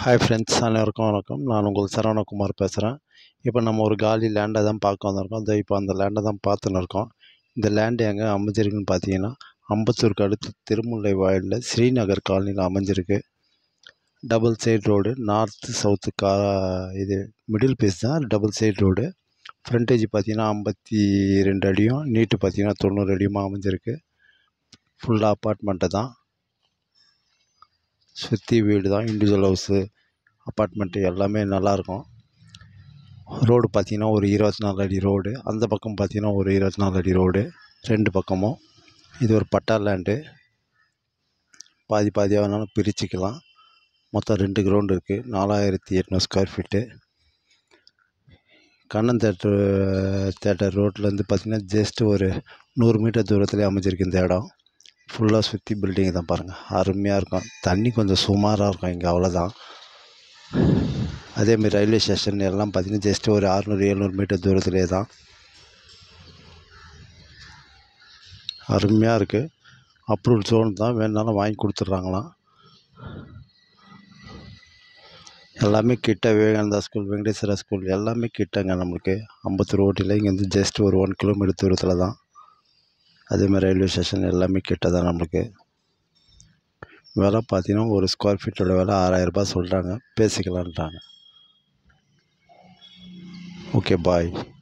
hi friends அனைவருக்கும் வணக்கம் நான் உங்கள் சரவணகுமார் பேசுகிறேன் இப்போ நம்ம ஒரு காலி லேண்டை தான் பார்க்க வந்திருக்கோம் இதோ இப்போ அந்த லேண்டை தான் பார்த்துன்னு இருக்கோம் இந்த லேண்டு எங்கே அமைஞ்சிருக்குன்னு பார்த்தீங்கன்னா அம்பத்தூருக்கு அடுத்து திருமுல்லை வாயிலில் ஸ்ரீநகர் காலனியில் அமைஞ்சிருக்கு double side road north south கா இது மிடில் பேஸ் தான் டபுள் சைடு ரோடு ஃப்ரண்டேஜ் பார்த்தீங்கன்னா ஐம்பத்தி ரெண்டு அடியும் நீட்டு பார்த்தீங்கன்னா தொண்ணூறு அடியுமா அமைஞ்சிருக்கு ஃபுல்லாக அப்பார்ட்மெண்ட்டு தான் சுற்றி வீடு தான் இண்டிவிஜுவல் ஹவுஸு அப்பார்ட்மெண்ட்டு எல்லாமே நல்லாயிருக்கும் ரோடு பார்த்திங்கன்னா ஒரு இருபத்தி நாலு அடி ரோடு அந்த பக்கம் பார்த்திங்கன்னா ஒரு இருபத்தி நாலு அடி ரோடு ரெண்டு பக்கமும் இது ஒரு பட்டா லேண்டு பாதி பாதியாக வேணாலும் பிரிச்சுக்கலாம் மொத்தம் ரெண்டு கிரவுண்டு இருக்குது நாலாயிரத்தி எட்நூறு square feet Kannan theatre theatre ரோட்லேருந்து பார்த்திங்கன்னா ஜஸ்ட் ஒரு நூறு மீட்டர் தூரத்துலேயே அமைஞ்சிருக்கு இந்த இடம் ஃபுல்லாக சுற்றி பில்டிங் தான் பாருங்கள் அருமையாக இருக்கும் தண்ணி கொஞ்சம் சுமாராக இருக்கும் இங்கே அவ்வளோதான் அதேமாதிரி ரயில்வே ஸ்டேஷன் எல்லாம் பார்த்திங்கன்னா ஜஸ்ட் ஒரு அறநூறு எழுநூறு மீட்டர் தூரத்துலேயே தான் அருமையாக இருக்குது அப்ரூவல் ஜோன் தான் வேணுனாலும் வாங்கி கொடுத்துட்றாங்களாம் எல்லாமே கிட்ட விவேகானந்தா ஸ்கூல் வெங்கடேஸ்வரா ஸ்கூல் எல்லாமே கிட்டங்க நம்மளுக்கு ஐம்பத்தூர் ஓட்டியில் இங்கேருந்து ஜஸ்ட் ஒரு ஒன் கிலோமீட்டர் தூரத்தில் தான் அதேமாதிரி ரயில்வே ஸ்டேஷன் எல்லாமே கிட்ட தான் நம்மளுக்கு விலை பார்த்தீங்கன்னா ஒரு ஸ்கொயர் ஃபீட்டோட விலை ஆறாயிரரூபா சொல்கிறாங்க பேசிக்கலான்ட்டாங்க ஓகே பாய்